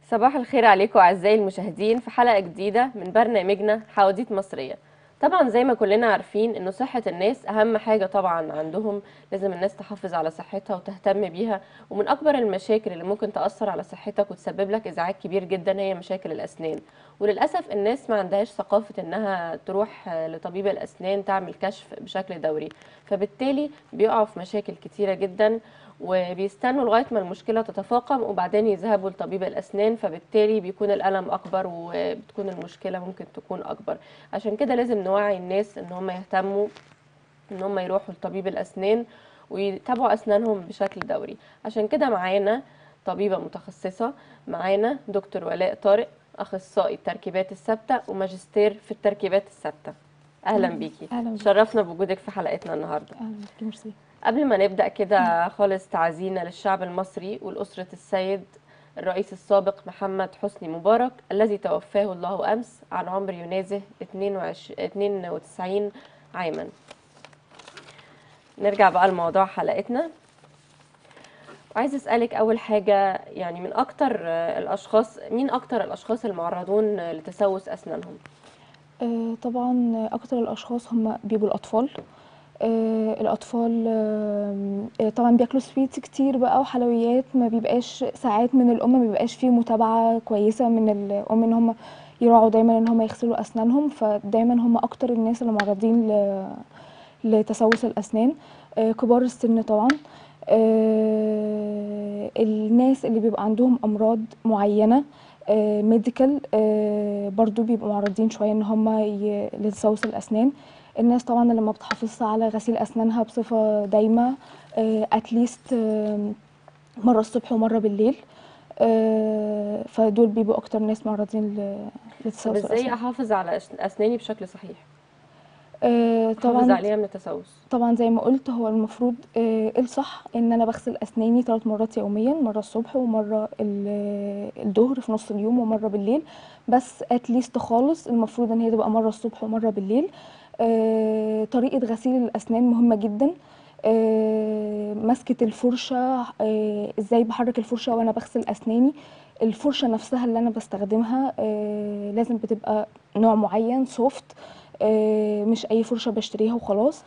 صباح الخير عليكم أعزائي المشاهدين في حلقة جديدة من برنامجنا حواديت مصرية طبعا زي ما كلنا عارفين انه صحة الناس اهم حاجة طبعا عندهم لازم الناس تحافظ على صحتها وتهتم بيها ومن اكبر المشاكل اللي ممكن تأثر على صحتك وتسبب لك ازعاج كبير جدا هي مشاكل الاسنان وللاسف الناس ما عندهاش ثقافة انها تروح لطبيب الاسنان تعمل كشف بشكل دوري فبالتالي بيقعوا في مشاكل كتيرة جدا وبيستنوا لغايه ما المشكله تتفاقم وبعدين يذهبوا لطبيب الاسنان فبالتالي بيكون الالم اكبر وبتكون المشكله ممكن تكون اكبر عشان كده لازم نوعي الناس ان هم يهتموا ان هم يروحوا لطبيب الاسنان ويتابعوا اسنانهم بشكل دوري عشان كده معانا طبيبه متخصصه معانا دكتور ولاء طارق اخصائي التركيبات الثابته وماجستير في التركيبات الثابته اهلا بيكي أهلا بيك. شرفنا بوجودك في حلقتنا النهارده اهلا بك ميرسي قبل ما نبدأ كده خالص تعزينا للشعب المصري والأسرة السيد الرئيس السابق محمد حسني مبارك الذي توفاه الله أمس عن عمر ينازه 22 92 عاما نرجع بقى لموضوع حلقتنا وعايز أسألك أول حاجة يعني من أكتر الأشخاص مين أكتر الأشخاص المعرضون لتسوس أسنانهم؟ آه طبعا اكتر الاشخاص هم بيبقوا الاطفال آه الاطفال آه طبعا بياكلوا سويتس كتير بقى وحلويات ما بيبقاش ساعات من الام ما بيبقاش فيه متابعه كويسه من الام ان هم يراعوا دايما ان هم يغسلوا اسنانهم فدايما هم اكتر الناس اللي معرضين ل... لتسوس الاسنان آه كبار السن طبعا آه الناس اللي بيبقى عندهم امراض معينه ميديكال برضو بيبقوا معرضين شويه ان هم ي... لتسوس الاسنان الناس طبعا اللي ما بتحافظش على غسيل اسنانها بصفه دايمه اتليست مره الصبح ومره بالليل آه، فدول بيبقوا اكتر ناس معرضين ل- طب لتسوس ازاي الاسنان احافظ على أس- اسناني بشكل صحيح آه، احافظ طبعا عليها من التسوس طبعا زي ما قلت هو المفروض آه، الصح ان انا بغسل اسناني ثلاث مرات يوميا مره الصبح ومره ال- الظهر في نص اليوم ومره بالليل بس اتليست خالص المفروض ان هي تبقى مره الصبح ومره بالليل آه، طريقه غسيل الاسنان مهمه جدا آه، مسكه الفرشه آه، ازاي بحرك الفرشه وانا بغسل اسناني الفرشه نفسها اللي انا بستخدمها آه، لازم بتبقى نوع معين سوفت آه، مش اي فرشه بشتريها وخلاص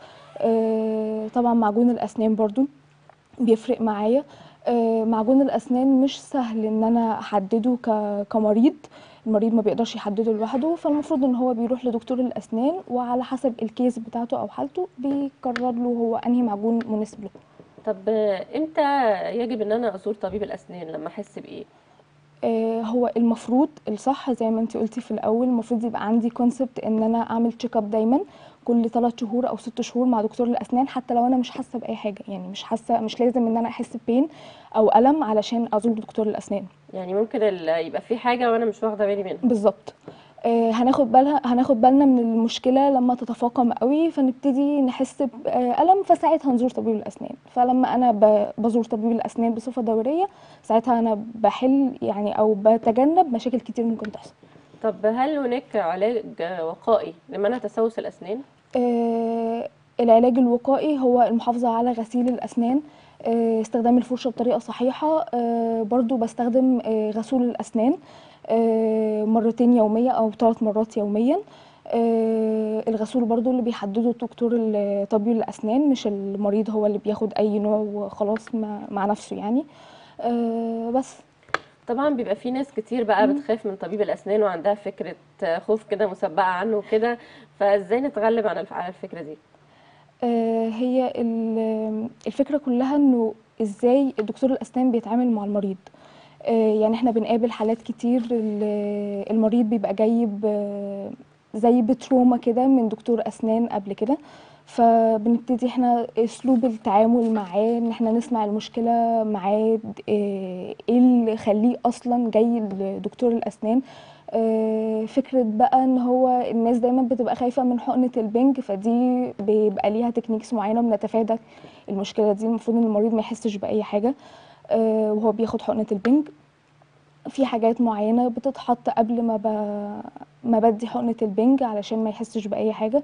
آه، طبعا معجون الاسنان برضو بيفرق معايا آه، معجون الاسنان مش سهل ان انا احدده ك- كمريض المريض ما بيقدرش يحدده لوحده فالمفروض ان هو بيروح لدكتور الاسنان وعلى حسب الكيس بتاعته او حالته بيقرر له هو انهي معجون مناسب له طب آه، امتى يجب ان انا ازور طبيب الاسنان لما احس بايه آه، هو المفروض الصح زي ما انت قلتي في الاول المفروض يبقى عندي كونسبت ان انا اعمل تشيك اب دايما كل ثلاث شهور او ست شهور مع دكتور الاسنان حتى لو انا مش حاسه باي حاجه يعني مش حاسه مش لازم ان انا احس ببين او الم علشان ازور دكتور الاسنان يعني ممكن ال- يبقى في حاجه وانا مش واخده بالي منها بالظبط آه، هناخد بالها هناخد بالنا من المشكله لما تتفاقم قوي فنبتدي نحس بألم فساعتها نزور طبيب الاسنان فلما انا ب- بزور طبيب الاسنان بصفه دوريه ساعتها انا بحل يعني او بتجنب مشاكل كتير ممكن تحصل طب هل هناك علاج وقائي لمنع تسوس الاسنان آه، العلاج الوقائي هو المحافظة على غسيل الأسنان آه، استخدام الفرشة بطريقة صحيحة آه، برضو بستخدم آه، غسول الأسنان آه، مرتين يوميا أو ثلاث مرات يوميا آه، الغسول برضو اللي بيحدده دكتور ال- طبيب الأسنان مش المريض هو اللي بياخد أي نوع وخلاص مع مع نفسه يعني آه، بس طبعا بيبقى في ناس كتير بقى بتخاف من طبيب الاسنان وعندها فكره خوف كده مسبقه عنه وكده فازاي نتغلب عن الف- على الفكره دي آه، هي ال- الفكرة كلها انه ازاي دكتور الاسنان بيتعامل مع المريض آه، يعني احنا بنقابل حالات كتير ال- المريض بيبقى جاي ب- زي بتروما كده من دكتور اسنان قبل كده فبنبتدي احنا اسلوب التعامل معاه ان احنا نسمع المشكله معاه آه، ايه اللي يخليه اصلا جاي لدكتور الاسنان آه، فكرة بقى ان هو الناس دايما بتبقى خايفة من حقنة البنج فدي بيبقى ليها تكنيكس معينة بنتفادى المشكلة دي المفروض ان المريض ما يحسش بأي حاجة آه، وهو بياخد حقنة البنج في حاجات معينة بتتحط قبل ما ب... ما بدي حقنة البنج علشان ما يحسش بأي حاجة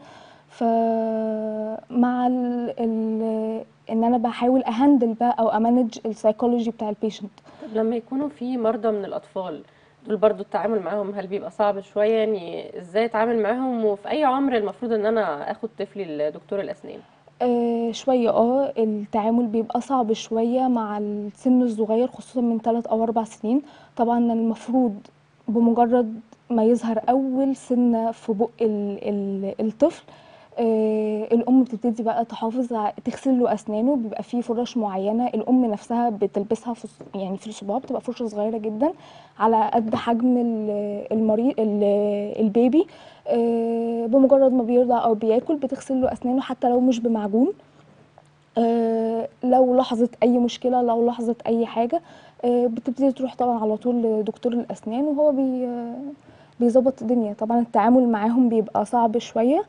فمع ال... ال... ان انا بحاول اهندل بقى او امانج السايكولوجي بتاع البيشنت طب لما يكونوا في مرضى من الاطفال دول برضو التعامل معاهم هل بيبقى صعب شوية يعني ازاي اتعامل معاهم وفي اي عمر المفروض ان انا اخد طفلي لدكتور الاسنان آه شوية اه التعامل بيبقى صعب شوية مع السن الصغير خصوصا من 3 او 4 سنين طبعا المفروض بمجرد ما يظهر اول سنة في بق ال ال الطفل آه الام بتبتدي بقى تحافظ ع- تغسل له اسنانه بيبقى فيه فرش معينة الام نفسها بتلبسها في الص- يعني في الصباع بتبقى فرشة صغيرة جدا على قد حجم ال- المريض ال- البيبي آه، بمجرد ما بيرضع او بياكل بتغسل له اسنانه حتى لو مش بمعجون آه، لو لاحظت اي مشكله لو لاحظت اي حاجه آه، بتبتدي تروح طبعا على طول لدكتور الاسنان وهو بي آه، بيظبط الدنيا طبعا التعامل معاهم بيبقى صعب شويه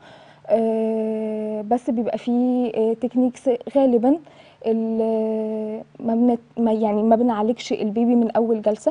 آه، بس بيبقى فيه آه، تكنيكس غالبا ال- ما بنت ما يعني ما بنعالجش البيبي من اول جلسه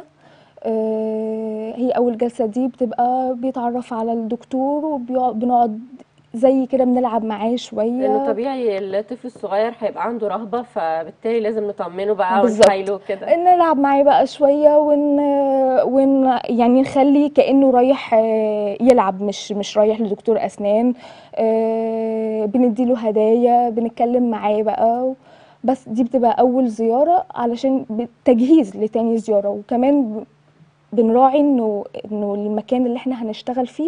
آه، هي اول جلسه دي بتبقى بيتعرف على الدكتور وبنقعد زي كده بنلعب معاه لانه شويه طبيعي الطفل الصغير هيبقى عنده رهبة فبالتالي لازم نطمنه بقى بالظبط ونحايله كده نلعب معاه بقى شويه ون ون يعني نخلي كانه رايح آه، يلعب مش مش رايح لدكتور اسنان آه، بنديله هدايا بنتكلم معاه بقى بس دي بتبقى اول زياره علشان تجهيز لتاني زياره وكمان ب- بنراعي انه انه المكان اللي احنا هنشتغل فيه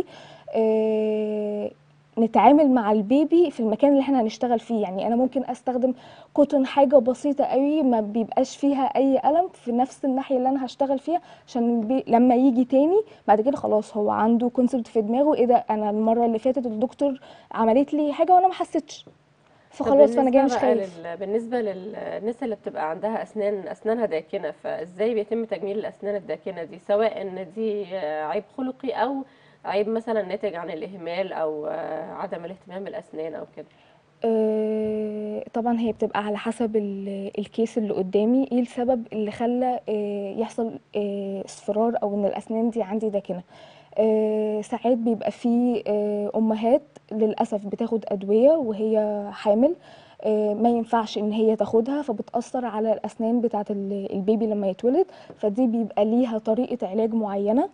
آه، نتعامل مع البيبي في المكان اللي احنا هنشتغل فيه يعني انا ممكن استخدم كوتون حاجه بسيطه قوي ما بيبقاش فيها اي الم في نفس الناحيه اللي انا هشتغل فيها عشان البي... لما يجي تاني بعد كده خلاص هو عنده كونسبت في دماغه ايه ده انا المره اللي فاتت الدكتور عملت لي حاجه وانا ما حسيتش طب فخلاص فانا جايه بالنسبة مش بقى خايف لل... بالنسبة للناس اللي بتبقى عندها أسنان أسنانها داكنة فإزاي بيتم تجميل الأسنان الداكنة دي سواء إن دي آه، عيب خلقي أو عيب مثلا ناتج عن الإهمال أو آه، عدم الاهتمام بالأسنان أو كده آه، طبعا هي بتبقى على حسب ال- الكيس اللي قدامي ايه السبب اللي خلى آه، يحصل آه، اصفرار او ان الاسنان دي عندي داكنه آه، ساعات بيبقى في آه، امهات للاسف بتاخد ادويه وهي حامل آه، ما ينفعش ان هي تاخدها فبتاثر على الاسنان بتاعه ال- البيبي لما يتولد فدي بيبقى ليها طريقه علاج معينه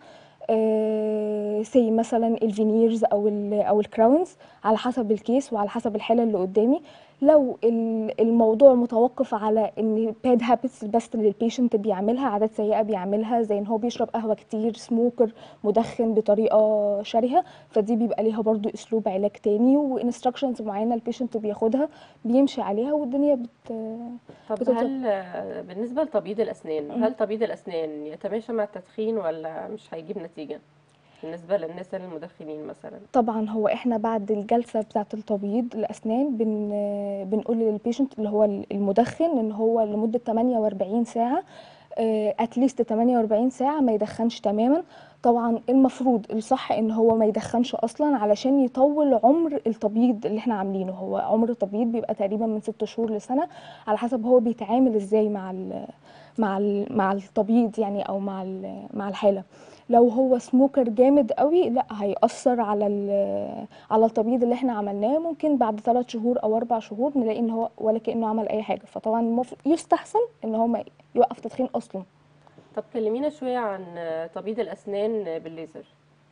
سي مثلا الفينيرز او ال او الكراونز على حسب الكيس وعلى حسب الحاله اللي قدامي لو ال- الموضوع متوقف على ان باد هابتس بس اللي البيشنت بيعملها عادات سيئه بيعملها زي ان هو بيشرب قهوه كتير سموكر مدخن بطريقه شرهه فدي بيبقى ليها برضو اسلوب علاج تاني وانستراكشنز معينه البيشنت بياخدها بيمشي عليها والدنيا بت طب بتظبط هل آه، بالنسبة لتبييض الأسنان مم. هل تبييض الأسنان يتماشى مع التدخين ولا مش هيجيب نتيجة بالنسبة للناس المدخنين مثلا طبعا هو احنا بعد الجلسه بتاعه التبييض الاسنان بن بنقول للبيشنت اللي هو المدخن ان هو لمده 48 ساعه اتليست 48 ساعه ما يدخنش تماما طبعا المفروض الصح ان هو ما يدخنش اصلا علشان يطول عمر التبييض اللي احنا عاملينه هو عمر التبييض بيبقى تقريبا من 6 شهور لسنه على حسب هو بيتعامل ازاي مع ال مع ال مع التبييض يعني او مع ال- مع الحاله لو هو سموكر جامد قوي لا هيأثر على ال- على التبييض اللي احنا عملناه ممكن بعد ثلاث شهور او اربع شهور نلاقي ان هو ولا كأنه عمل اي حاجه فطبعا المفروض يستحسن ان هو ما يوقف تدخين اصلا طب كلمينا شوية عن آه، تبييض الأسنان بالليزر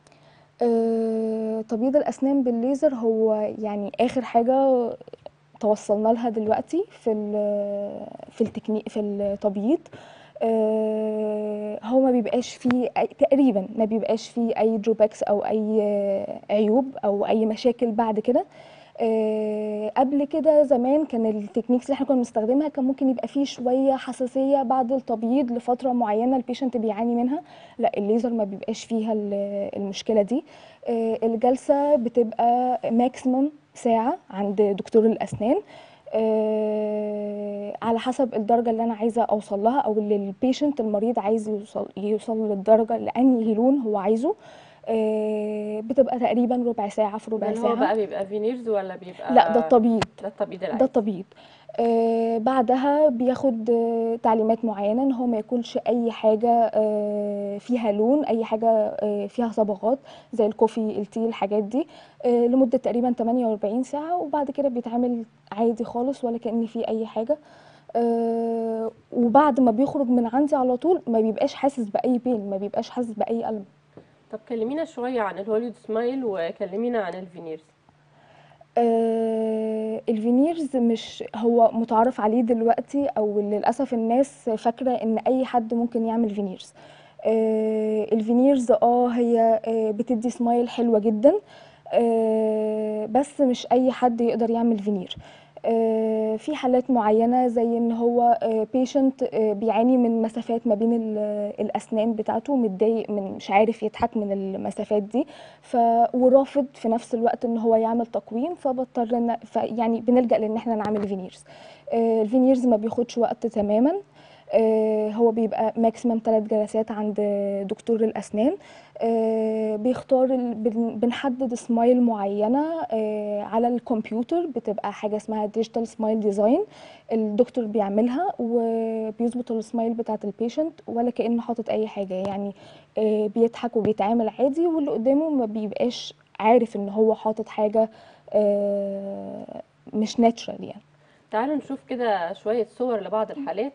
آه، تبييض الاسنان بالليزر هو يعني اخر حاجه توصلنا لها دلوقتي في ال- في التكنيك في التبييض آه، هو ما بيبقاش فيه أي- تقريبا ما بيبقاش فيه اي دروباكس او اي آه، عيوب او اي مشاكل بعد كده آه، قبل كده زمان كان التكنيكس اللي احنا كنا بنستخدمها كان ممكن يبقى فيه شويه حساسيه بعد التبييض لفتره معينه البيشنت بيعاني منها لا الليزر ما بيبقاش فيها ال- المشكله دي آه، الجلسه بتبقى ماكسيموم ساعه عند دكتور الاسنان آه، على حسب الدرجه اللي انا عايزه اوصل لها او اللي البيشنت المريض عايز يوصل يوصل للدرجه لانهي لون هو عايزه آه، بتبقى تقريبا ربع ساعه في ده ربع اللي هو ساعه بقى بيبقى فينيرز ولا بيبقى لا ده التبييض ده التبييض ده العادي التبييض آه بعدها بياخد آه تعليمات معينة ان هو ما ياكلش اي حاجة آه فيها لون اي حاجة آه فيها صبغات زي الكوفي التي الحاجات دي آه لمدة تقريبا 48 ساعة وبعد كده بيتعامل عادي خالص ولا كأن في اي حاجة آه، وبعد ما بيخرج من عندي على طول ما بيبقاش حاسس باي بين ما بيبقاش حاسس باي الم طب كلمينا شوية عن الهوليود سمايل وكلمينا عن الفينيرز آه، الفينيرز مش هو متعارف عليه دلوقتي او للاسف الناس فاكره ان اي حد ممكن يعمل فينيرز آه، الفينيرز اه هي آه، بتدي سمايل حلوه جدا آه، بس مش اي حد يقدر يعمل فينير آه، في حالات معينه زي ان هو بيشنت بيعاني من مسافات ما بين ال- الاسنان بتاعته متضايق من مش عارف يضحك من المسافات دي ف ورافض في نفس الوقت ان هو يعمل تقويم فبضطر ان ف يعني بنلجأ لان احنا نعمل فينيرز آه، الفينيرز ما بياخدش وقت تماما آه، هو بيبقى ماكسيمم ثلاث جلسات عند دكتور الأسنان آه، بيختار ال- بن- بنحدد سمايل معينة آه، على الكمبيوتر بتبقى حاجة اسمها ديجيتال سمايل ديزاين الدكتور بيعملها وبيظبط السمايل بتاعت البيشنت ولا كأنه حاطط أي حاجة يعني آه، بيضحك وبيتعامل عادي واللي قدامه ما بيبقاش عارف ان هو حاطط حاجة آه، مش ناتشرال يعني تعالوا نشوف كده شوية صور لبعض الحالات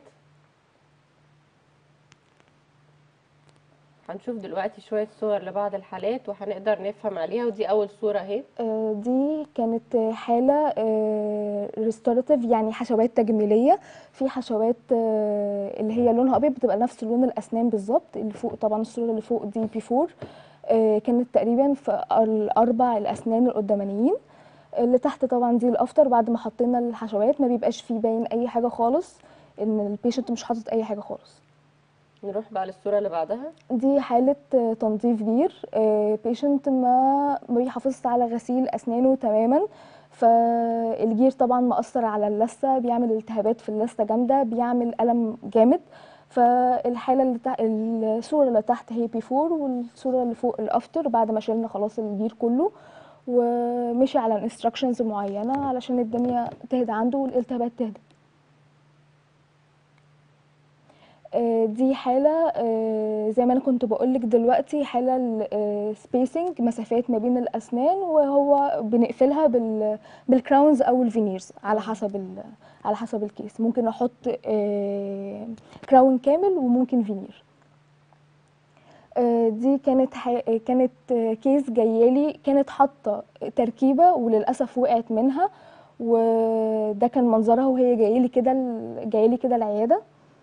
هنشوف دلوقتي شوية صور لبعض الحالات وهنقدر نفهم عليها ودي أول صورة اهي آه، دي كانت حالة ريستوراتيف يعني حشوات تجميلية في حشوات آه، اللي هي لونها أبيض بتبقى نفس لون الأسنان بالظبط اللي فوق طبعا الصورة اللي فوق دي بيفور كانت تقريبا في الأربع الأسنان القدامانيين اللي تحت طبعا دي الأفتر بعد ما حطينا الحشوات ما بيبقاش فيه باين أي حاجة خالص إن البيشنت مش حاطط أي حاجة خالص نروح بقى للصورة اللي بعدها دي حالة آه، تنظيف جير بيشنت ما ما بيحافظش على غسيل أسنانه تماما فالجير طبعا مأثر على اللثة بيعمل التهابات في اللثة جامدة بيعمل ألم جامد فالحالة اللي تحت الصورة اللي تحت هي بيفور والصورة اللي فوق الأفتر بعد ما شلنا خلاص الجير كله ومشي على انستراكشنز معينة علشان الدنيا تهدى عنده والالتهابات تهدى آه، دي حالة آه، زي ما أنا كنت بقولك دلوقتي حالة سبيسنج مسافات ما بين الأسنان وهو بنقفلها بال بالكراونز أو الفينيرز على حسب ال على حسب الكيس ممكن أحط آه، كراون كامل وممكن فينير آه، دي كانت ح... كانت آه، كيس جايالي كانت حاطة تركيبة وللأسف وقعت منها وده كان منظرها وهي جايالي كده ال- جايالي كده العيادة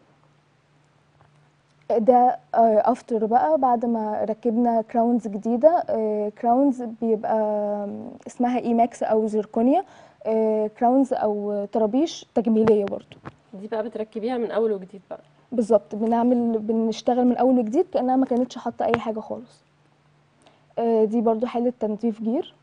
ده افتر بقى بعد ما ركبنا كراونز جديده كراونز بيبقى اسمها اي ماكس او زيركونيا كراونز او طرابيش تجميليه برضو دي بقى بتركبيها من أول وجديد بقى بالظبط بنعمل بنشتغل من اول وجديد كانها ما كانتش حاطه اي حاجه خالص آه، دي برضو حاله تنظيف جير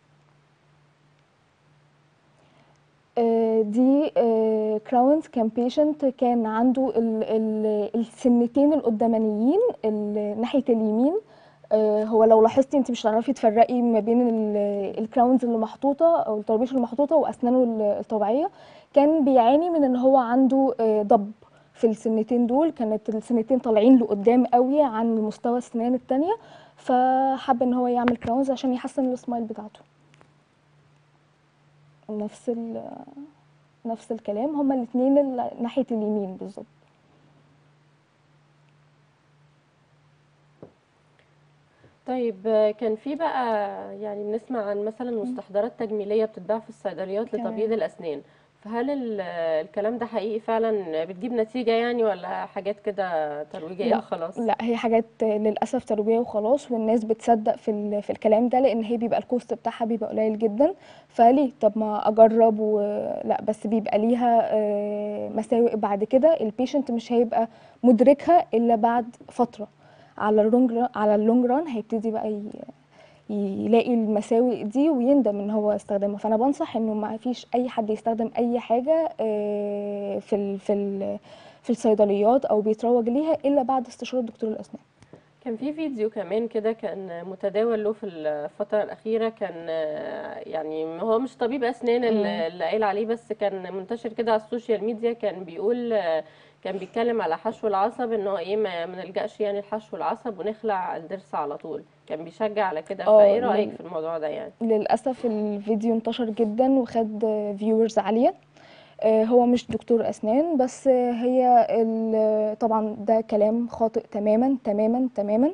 آه، دي كراونز كان بيشنت كان عنده ال ال السنتين القدامانيين ال- ناحية اليمين آه، هو لو لاحظتي انت مش هتعرفي تفرقي ما بين ال- الكراونز اللي محطوطة او الطرابيش اللي محطوطة واسنانه ال- الطبيعية كان بيعاني من ان هو عنده آه، ضب في السنتين دول كانت السنتين طالعين لقدام قوي عن مستوى السنان التانية فحب ان هو يعمل كراونز عشان يحسن السمايل بتاعته نفس ال نفس الكلام هما الاثنين ال- ناحية اليمين بالظبط طيب آه، كان في بقى يعني بنسمع عن مثلا مستحضرات تجميلية بتتباع في الصيدليات تمام. لتبييض الأسنان فهل ال- الكلام ده حقيقي فعلا بتجيب نتيجة يعني ولا حاجات كده ترويجية لا وخلاص لا هي حاجات للأسف تربية وخلاص والناس بتصدق في ال... في الكلام ده لأن هي بيبقى الكوست بتاعها بيبقى قليل جدا فليه طب ما أجرب و... لا بس بيبقى ليها آه، مساوئ بعد كده البيشنت مش هيبقى مدركها إلا بعد فترة على اللونج ران على اللونج ران هيبتدي بقى ي... يلاقي المساوئ دي ويندم ان هو استخدمها فانا بنصح انه ما فيش اي حد يستخدم اي حاجه آه، في ال في ال في الصيدليات او بيتروج ليها الا بعد استشاره دكتور الاسنان كان في فيديو كمان كده كان متداول له في الفترة الأخيرة كان آه، يعني هو مش طبيب أسنان اللي اللي قايل عليه بس كان منتشر كده على السوشيال ميديا كان بيقول آه، كان بيتكلم على حشو العصب ان هو ايه ما ما نلجأش يعني لحشو العصب ونخلع الضرس على طول كان بيشجع على كده اه فايه رأيك لل- في الموضوع ده يعني للاسف الفيديو انتشر جدا وخد فيورز عاليه آه، هو مش دكتور أسنان بس آه، هي ال- طبعا ده كلام خاطئ تماما تماما تماما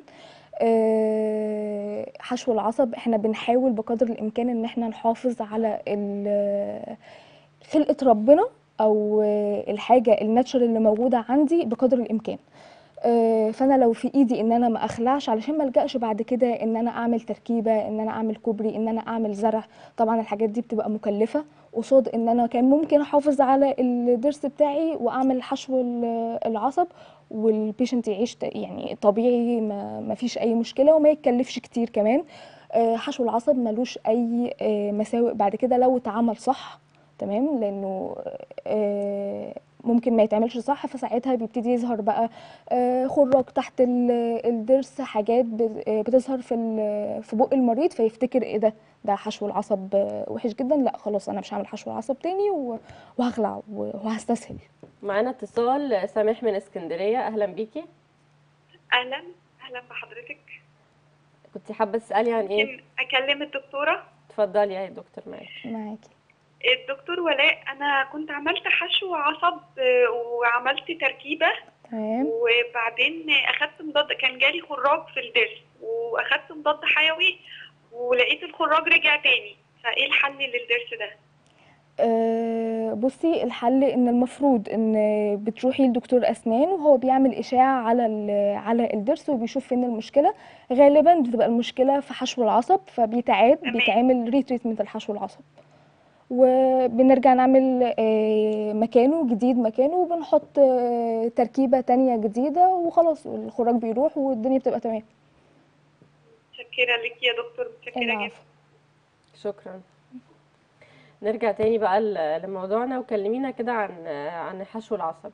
آه، حشو العصب احنا بنحاول بقدر الإمكان ان احنا نحافظ على ال- خلقة ربنا او آه، الحاجة الناتشرال اللي موجودة عندي بقدر الإمكان آه، فانا لو في ايدي ان انا ما اخلعش علشان ما الجاش بعد كده ان انا اعمل تركيبه ان انا اعمل كوبري ان انا اعمل زرع طبعا الحاجات دي بتبقى مكلفه قصاد ان انا كان ممكن احافظ على الضرس بتاعي واعمل حشو ال- العصب والبيشنت يعيش ت- يعني طبيعي ما ما فيش اي مشكله وما يتكلفش كتير كمان آه، حشو العصب ملوش اي آه، مساوئ بعد كده لو اتعمل صح تمام لانه آه، ممكن ما يتعملش صح فساعتها بيبتدي يظهر بقى آه، خراج تحت ال- الضرس حاجات بت- آه، بتظهر في ال- في بق المريض فيفتكر ايه ده ده حشو العصب آه، وحش جدا لا خلاص انا مش هعمل حشو العصب تاني و- وهخلع و- وهستسهل معانا اتصال سامح من اسكندريه اهلا بيكي اهلا اهلا بحضرتك كنت حابه تسالي عن ايه ممكن اكلم الدكتوره اتفضلي يا دكتور معاكي معاكي الدكتور ولاء انا كنت عملت حشو عصب آه، وعملت تركيبه تمام وبعدين اخدت مضاد كان جالي خراج في الضرس واخدت مضاد حيوي ولقيت الخراج رجع تاني فايه الحل للضرس ده أه بصي الحل ان المفروض ان بتروحي لدكتور اسنان وهو بيعمل اشاعه على ال- على الضرس وبيشوف فين المشكله غالبا بتبقى المشكله في حشو العصب فبيتعاد تمام. بيتعمل ريتريتمنت الحشو العصب وبنرجع نعمل آه، مكانه جديد مكانه وبنحط آه، تركيبه تانية جديده وخلاص الخراج بيروح والدنيا بتبقى تمام متشكره لك يا دكتور متشكره جدا العفو شكرا نرجع تاني بقى ل- لموضوعنا وكلمينا كده عن عن حشو العصب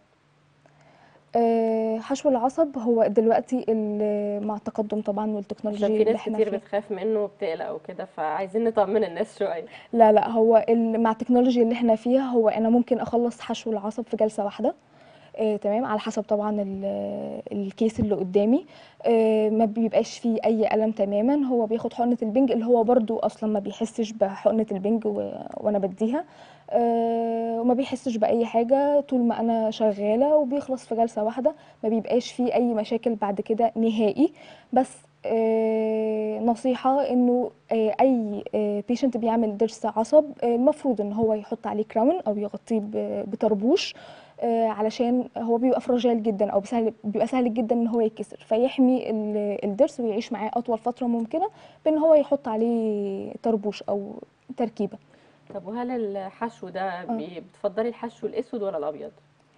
آه، حشو العصب هو دلوقتي ال- مع التقدم طبعا والتكنولوجيا عشان في اللي ناس احنا كتير فيها بتخاف منه وبتقلق وكده فعايزين نطمن الناس شويه لا لا هو ال- مع التكنولوجيا اللي احنا فيها هو انا ممكن اخلص حشو العصب في جلسة واحدة آه تمام على حسب طبعا ال- الكيس اللي قدامي آه ما بيبقاش فيه اي ألم تماما هو بياخد حقنة البنج اللي هو برضو اصلا ما بيحسش بحقنة البنج و... وانا بديها آه وما بيحسش بأي حاجة طول ما انا شغالة وبيخلص في جلسة واحدة ما بيبقاش فيه اي مشاكل بعد كده نهائي بس آه، نصيحة انه آه، اي بيشنت بيعمل ضرس عصب آه، المفروض ان هو يحط عليه كراون او يغطيه ب- بطربوش آه، علشان هو بيبقى فراجيل جدا او بسهل بيبقى سهل جدا ان هو يتكسر فيحمي ال- الضرس ويعيش معاه اطول فترة ممكنة بان هو يحط عليه طربوش او تركيبة طب وهل الحشو ده بي- بتفضلي الحشو الاسود ولا الابيض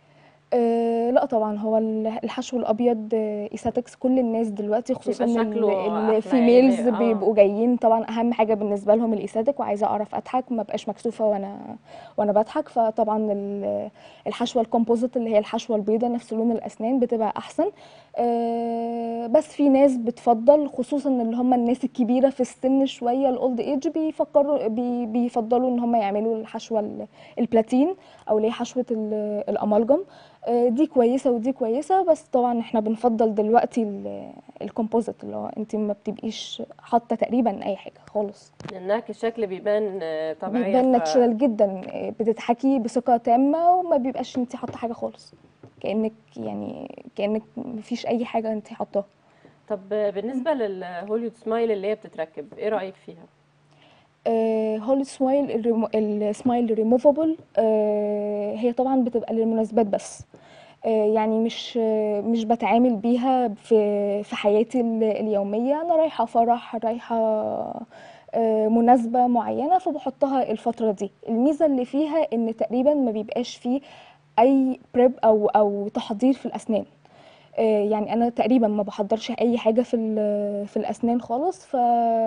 أه لا طبعا هو ال- الحشو الابيض ايستاتكس كل الناس دلوقتي خصوصا بيبقى شكله أحلى الفيميلز يعني، آه. بيبقوا جايين طبعا اهم حاجه بالنسبه لهم الايستاتيك وعايزه اعرف اضحك ما بقاش مكسوفه وانا وانا بضحك فطبعا ال- الحشوه الكومبوزيت اللي هي الحشوه البيضاء نفس لون الاسنان بتبقى احسن أه بس في ناس بتفضل خصوصا اللي هم الناس الكبيره في السن شويه الاولد ايج بيفكروا بي بيفضلوا ان هم يعملوا الحشوه ال- البلاتين او اللي هي حشوه ال- الامالجم آه، دي كويسه ودي كويسه بس طبعا احنا بنفضل دلوقتي ال- الكومبوزيت اللي هو انت ما بتبقيش حاطه تقريبا اي حاجه خالص لانها الشكل بيبان آه، طبيعيه بيبان ف- ناتشرال جدا آه، بتضحكي بثقه تامه وما بيبقاش انت حاطه حاجه خالص كانك يعني كانك مفيش اي حاجه انت حاطاها طب بالنسبه للهوليود سمايل اللي هي بتتركب ايه رايك فيها هولي سمايل السمايل ريموفابل هي طبعا بتبقى للمناسبات بس آه، يعني مش آه، مش بتعامل بيها في في حياتي ال- اليومية أنا رايحة فرح رايحة آه، مناسبة معينة فبحطها الفترة دي الميزة اللي فيها إن تقريبا ما بيبقاش فيه أي بريب أو أو تحضير في الأسنان آه، يعني أنا تقريبا ما بحضرش أي حاجة في ال- في الأسنان خالص ف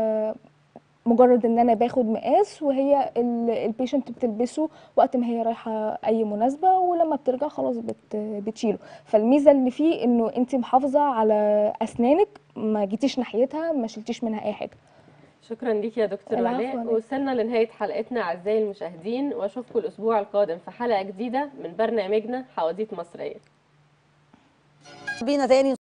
مجرد ان انا باخد مقاس وهي البيشنت بتلبسه وقت ما هي رايحه اي مناسبه ولما بترجع خلاص بت بتشيله فالميزه اللي فيه انه انت محافظه على اسنانك ما جيتيش ناحيتها ما شلتيش منها اي حاجه شكرا ليك يا دكتور العفو ولاء عليك. وصلنا لنهايه حلقتنا اعزائي المشاهدين واشوفكم الاسبوع القادم في حلقه جديده من برنامجنا حواديت مصريه بينا تاني